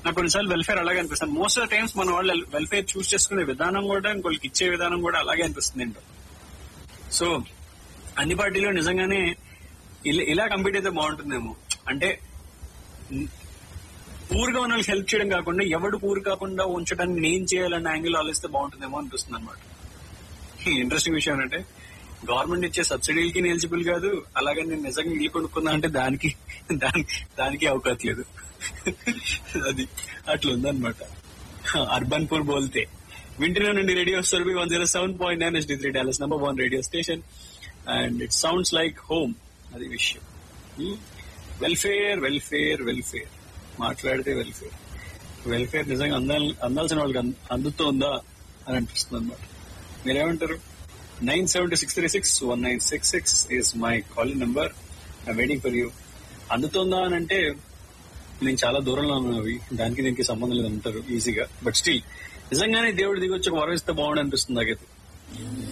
నాకు కొన్నిసార్లు వెల్ఫేర్ అలాగే అనిపిస్తుంది మోస్ట్ ఆఫ్ టైమ్స్ మన వాళ్ళు వెల్ఫేర్ చూస్ చేసుకునే విధానం కూడా ఇంకోళ్ళకి ఇచ్చే విధానం కూడా అలాగే అనిపిస్తుంది ఏంటో సో అన్ని పార్టీలు నిజంగానే ఇలా- ఇలా కంపీట్ అయితే బాగుంటుందేమో అంటే పూర్గా ఉన్న వాళ్ళకి హెల్ప్ చేయడం కాకుండా ఎవడు పూర్ కాకుండా ఉంచడానికి నేను చేయాలన్న యాంగిల్ ఆలోచిస్తే బాగుంటుందేమో అనిపిస్తుంది అనమాట ఇంట్రెస్టింగ్ విషయం ఏంటంటే గవర్నమెంట్ ఇచ్చే సబ్సిడీలకి నేను ఎలిజిబుల్ కాదు అలాగే నేను నిజంగా ఇల్లు కొనుక్కున్నా అంటే దానికి దానికి దానికి అవకాశం లేదు అది అట్లా ఉందన్నమాట అర్బన్ పూర్ బోల్తే వింటున్నానండి రేడియో సర్వీ one zero seven point nine S D three dollars number one radio station and it sounds like home అది విషయం వెల్ఫేర్ వెల్ఫేర్ వెల్ఫేర్ మాట్లాడితే వెల్ఫేర్ వెల్ఫేర్ నిజంగా అందాల్ అందాల్సిన వాళ్ళకి అంద- అందుతోందా అని అనిపిస్తుంది అనమాట మీరేమంటారు nine seven six three six one nine six six is my calling number I waiting for you అందుతోందా అని అంటే నేను చాలా దూరంలో ఉన్నవి దానికి దీనికి సంబంధం లేదు అంటారు ఈజీగా బట్ స్టిల్ నిజంగానే దేవుడు దిగొచ్చి ఒక వరం ఇస్తే బాగుండు అనిపిస్తుంది నాకైతే